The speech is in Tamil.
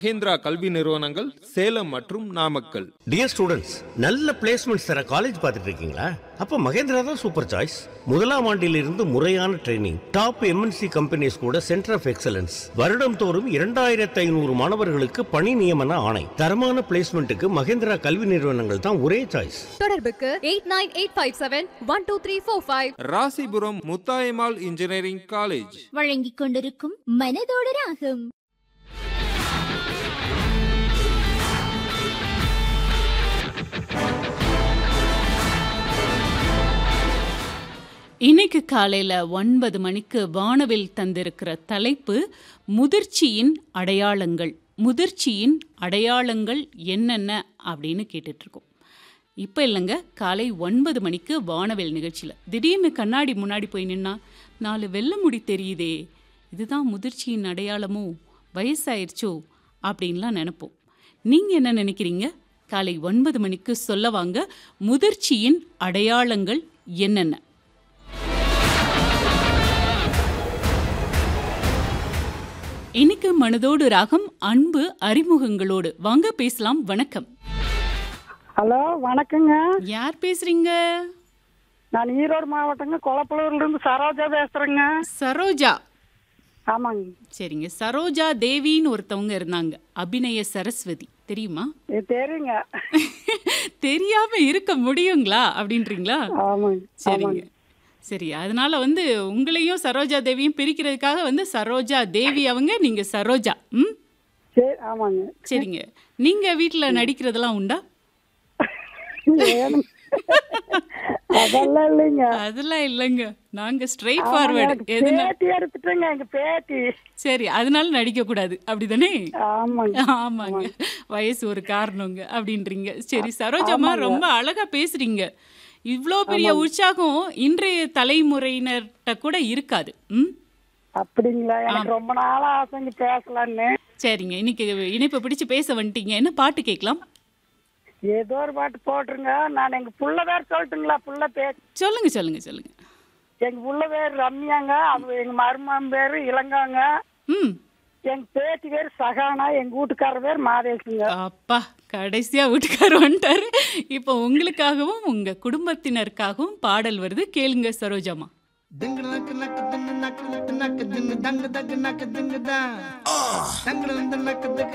மகேந்திரா கல்வி நிறுவனங்கள் சேலம் மற்றும் நாமக்கல் டியர் ஸ்டூடெண்ட்ஸ் நல்ல பிளேஸ்மெண்ட்ஸ் தர காலேஜ் பார்த்துட்டு இருக்கீங்களா அப்ப மகேந்திரா தான் சூப்பர் சாய்ஸ் முதலாம் ஆண்டிலிருந்து முறையான ட்ரைனிங் டாப் எம்என்சி கம்பெனிஸ் கூட சென்டர் ஆஃப் எக்ஸலன்ஸ் வருடம் தோறும் இரண்டாயிரத்து ஐநூறு மாணவர்களுக்கு பணி நியமன ஆணை தரமான பிளேஸ்மெண்ட்டுக்கு மகேந்திரா கல்வி நிறுவனங்கள் தான் ஒரே சாய்ஸ் தொடர்புக்கு eight nine eight five seven one two three four five Rasipuram Muthayammal engineering college வழங்கிக் கொண்டிருக்கும் மனதோடு ராகம் இன்னைக்கு காலையில் ஒன்பது மணிக்கு வானவில் தந்திருக்கிற தலைப்பு முதிர்ச்சியின் அடையாளங்கள் முதிர்ச்சியின் அடையாளங்கள் என்னென்ன அப்படின்னு கேட்டுட்ருக்கோம் இப்போ இல்லைங்க காலை ஒன்பது மணிக்கு வானவில் நிகழ்ச்சியில் திடீர்னு கண்ணாடி முன்னாடி போய் நின்னா நாலு வெள்ளை முடி தெரியுதே இதுதான் முதிர்ச்சியின் அடையாளமோ வயசாயிருச்சோ அப்படின்லாம் நினைப்போம் நீங்கள் என்ன நினைக்கிறீங்க காலை ஒன்பது மணிக்கு சொல்ல வாங்க முதிர்ச்சியின் அடையாளங்கள் என்னென்ன இன்னைக்கு மனதோடு ராகம் அன்பு அறிமுகங்களோடு வாங்க பேசலாம் வணக்கம் ஹலோ வணக்கங்க யார் பேசுறீங்க நான் ஈரோடு மாவட்டங்க கொளப்பலூர்ல இருந்து சரோஜா பேசுறேங்க சரோஜா ஆமாங்க சரிங்க சரோஜா தேவின்னு ஒருத்தவங்க இருந்தாங்க அபிநய சரஸ்வதி தெரியுமா இது தெரியுங்க தெரியாம இருக்க முடியுங்களா அப்படின்றீங்களா ஆமாங்க சரிங்க சரி அதனால வந்து உங்களையும் சரோஜா தேவியும் பிரிக்கிறதுக்காக வந்து சரோஜா தேவி அவங்க நீங்க சரோஜா ம் சரி ஆமாங்க சரிங்க நீங்க வீட்ல நடிக்கிறதெல்லாம் உண்டா ஏனுங்க? அதெல்லாம் இல்லைங்க அதெல்லாம் இல்லைங்க நாங்க ஸ்ட்ரெயிட் ஆமாங்க, ஃபார்வர்டு எனக்கு எதுனா பேட்டி எடுத்துட்டேங்க எங்க பேட்டி சரி அதனால நடிக்க கூடாது அப்படிதானே ஆமாங்க ஆமாங்க வயசு ஒரு காரணங்க அப்படின்றீங்க சரி சரோஜம்மா ரொம்ப அழகா பேசுறீங்க இவ்வளோ பெரிய உற்சாகம் இன்றைய தலைமுறையினர்கிட்ட கூட இருக்காது ம் அப்படிங்களா எனக்கு ரொம்ப நாளா ஆசைங்க பேசலான்னு சரிங்க இன்னைக்கு இணைப்பை பிடிச்சு பேச வந்துட்டீங்க என்ன பாட்டு கேட்கலாம் ஏதோ ஒரு பாட்டு போட்டுருங்க நான் எங்க புள்ள பேர் சொல்லட்டுங்களா புள்ள பேர் சொல்லுங்க சொல்லுங்க சொல்லுங்க எங்க புள்ள பேர் ரம்யாங்க அவங்க எங்க மருமகன் பேரு இளங்காங்க ம் எங்க பேத்தி பேர் சகானா எங்க வீட்டுக்காரர் பேர் மாதேசுங்க அப்பா கடைசியா வீட்டுக்காரர் வந்துட்டாரு இப்போ உங்களுக்காகவும் உங்க குடும்பத்தினருக்காகவும் பாடல் வருது கேளுங்க சரோஜம்மா Ding nak nak ding nak nak nak ding dang dang nak ding da. Dang dang nak